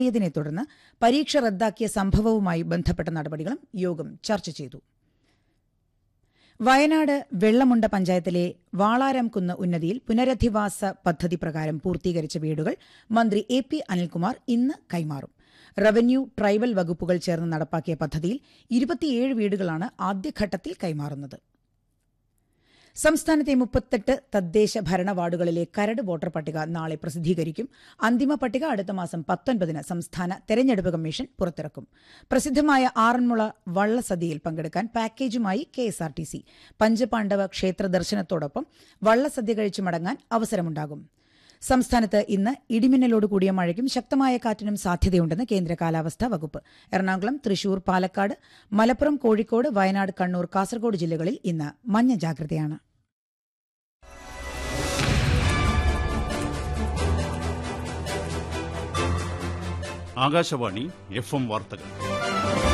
യതിനെ തുടർന്ന് പരീക്ഷ റദ്ദാക്കിയ സംഭവവുമായി ബന്ധപ്പെട്ട നടപടികളും യോഗം ചർച്ച ചെയ്തു വയനാട് വെള്ളമുണ്ട പഞ്ചായത്തിലെ വാളാരംകുന്ന് ഉന്നതിയിൽ പുനരധിവാസ പദ്ധതി പ്രകാരം പൂർത്തീകരിച്ച വീടുകൾ മന്ത്രി എ പി അനിൽകുമാർ ഇന്ന് കൈമാറും റവന്യൂ ട്രൈബൽ വകുപ്പുകൾ ചേർന്ന് നടപ്പാക്കിയ പദ്ധതിയിൽ ഇരുപത്തിയേഴ് വീടുകളാണ് ആദ്യഘട്ടത്തിൽ കൈമാറുന്നത് സംസ്ഥാനത്തെ മുപ്പത്തെട്ട് തദ്ദേശ ഭരണ വാർഡുകളിലെ കരട് വോട്ടർ പട്ടിക നാളെ പ്രസിദ്ധീകരിക്കും അന്തിമ പട്ടിക അടുത്ത മാസം പത്തൊൻപതിന് സംസ്ഥാന തെരഞ്ഞെടുപ്പ് കമ്മീഷൻ പുറത്തിറക്കും പ്രസിദ്ധമായ ആറന്മുള വള്ളസദ്യയിൽ പങ്കെടുക്കാൻ പാക്കേജുമായി കെഎസ്ആർടിസി പഞ്ചപാണ്ഡവ ക്ഷേത്ര ദർശനത്തോടൊപ്പം വള്ളസദ്യ കഴിച്ചു മടങ്ങാൻ അവസരമുണ്ടാകും സംസ്ഥാനത്ത് ഇന്ന് ഇടിമിന്നലോട് കൂടിയ മഴയ്ക്കും ശക്തമായ കാറ്റിനും സാധ്യതയുണ്ടെന്ന് കേന്ദ്ര കാലാവസ്ഥാ വകുപ്പ് എറണാകുളം തൃശൂർ പാലക്കാട് മലപ്പുറം കോഴിക്കോട് വയനാട് കണ്ണൂർ കാസർഗോഡ് ജില്ലകളിൽ ഇന്ന് മഞ്ഞ ജാഗ്രതയാണ് ആകാശവാണി എഫ് എം വാർത്തകൾ